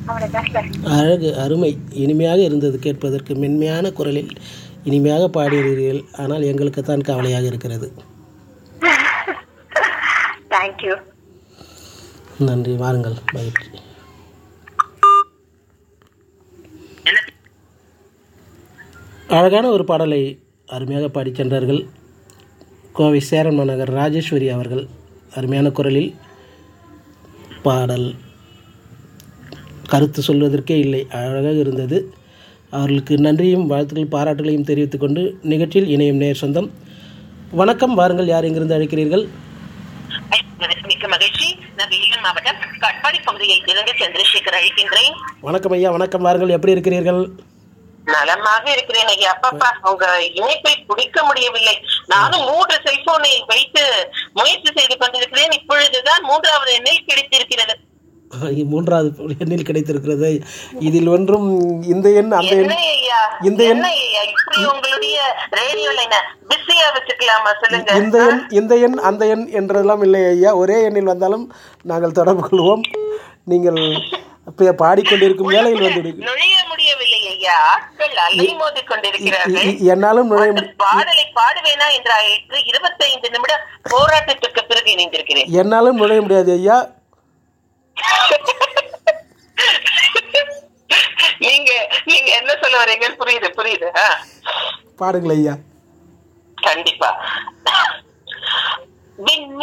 அவ்வளவுதான் சார் அழகு அருமை இனிமையாக இருந்தது கேட்பதற்கு மென்மையான குரலில் இனிமையாக பாடியிருக்கிறீர்கள் ஆனால் எங்களுக்கு தான் கவலையாக இருக்கிறது தேங்க்யூ நன்றி வாருங்கள் மகிழ்ச்சி அழகான ஒரு பாடலை அருமையாக பாடிச் சென்றார்கள் கோவை சேரன் மாநகர் ராஜேஸ்வரி அவர்கள் அருமையான குரலில் பாடல் கருத்து சொல்வதற்கே இல்லை அழகாக இருந்தது அவர்களுக்கு நன்றியும் வாழ்த்துக்கள் பாராட்டுகளையும் தெரிவித்துக் கொண்டு நிகழ்ச்சியில் இணையும் நேர் சொந்தம் வணக்கம் வாருங்கள் யார் எங்கிருந்து அழைக்கிறீர்கள் மிக்க மகிழ்ச்சி நான் வேலூர் மாவட்டம் கட்பாடி பகுதியில் இருந்து சந்திரசேகர் அழைக்கின்றேன் வணக்கம் ஐயா வணக்கம் வாருங்கள் எப்படி இருக்கிறீர்கள் நலமாக இருக்கிறேன் ஐயா அப்பப்பா உங்க இணைப்பை பிடிக்க முடியவில்லை நானும் மூன்று செல்போனை வைத்து முயற்சி செய்து கொண்டிருக்கிறேன் இப்பொழுதுதான் மூன்றாவது எண்ணில் கிடைத்திருக்கிறது ஆஹ் மூன்றாவது எண்ணில் கிடைத்திருக்கிறது இதில் ஒன்றும் இந்த எண் அந்த எண் என்ன ஐயா இந்த எண் என்ன ஐயா இப்படி உங்களுடைய ரேடியோல என்ன பிஸியா வச்சுக்கலாமா சொல்லுங்க இந்த எண் இந்த எண் அந்த எண் என்றெல்லாம் இல்லை ஐயா ஒரே எண்ணில் வந்தாலும் நாங்கள் தொடர்பு கொள்வோம் நீங்கள் பே- பாடிக்கொண்டிருக்கும் வேலையில் வந்து நுழைய முடியவில்லை ஐயா ஆட்கள் அலைமோதி கொண்டிருக்கிறார்கள் என்னாலும் நுழைய அந்த பாடலை பாடுவேனா என்ற ஆயிற்று இருபத்தைந்து நிமிட போராட்டத்திற்கு பிறகு இணைந்திருக்கிறேன் என்னாலும் நுழைய முடியாது ஐயா நீங்க நீங்க என்ன சொல்ல வரீங்க புரியுது புரியுது ஆ, பாடுங்கள் ஐயா கண்டிப்பா விண்